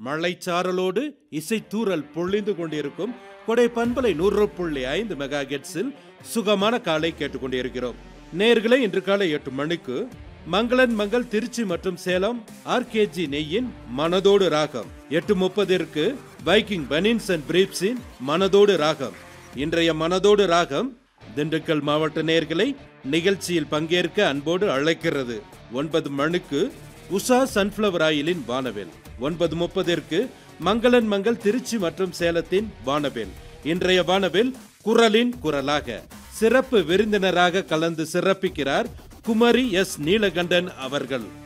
மழைச்சாரலோடு இசைத்தூறல் பொழிந்து கொண்டிருக்கும் கொடை பண்பலை நூறு புள்ளி ஐந்து மெகா கெட்ஸில் சுகமான காலை கேட்டுக்கொண்டிருக்கிறோம் நேர்களை இன்று காலை எட்டு மணிக்கு மங்களன் மங்கள் திருச்சி மற்றும் சேலம் ஆர்கேஜி நெய்யின் மனதோடு ராகம் எட்டு முப்பதிற்கு வைக்கிங் பனின்ஸ் அண்ட் பிரீப்ஸின் மனதோடு ராகம் இன்றைய மனதோடு ராகம் திண்டுக்கல் மாவட்ட நேர்களை நிகழ்ச்சியில் பங்கேற்க அன்போடு அழைக்கிறது ஒன்பது மணிக்கு உஷா சன்ஃப்ளவர் ஆயிலின் வானவில் ஒன்பது முப்பதிற்கு மங்களன் மங்கள் திருச்சி மற்றும் சேலத்தின் வானவில் இன்றைய வானவில் குரலின் குரலாக சிறப்பு விருந்தினராக கலந்து சிறப்பிக்கிறார் குமரி எஸ் நீலகண்டன் அவர்கள்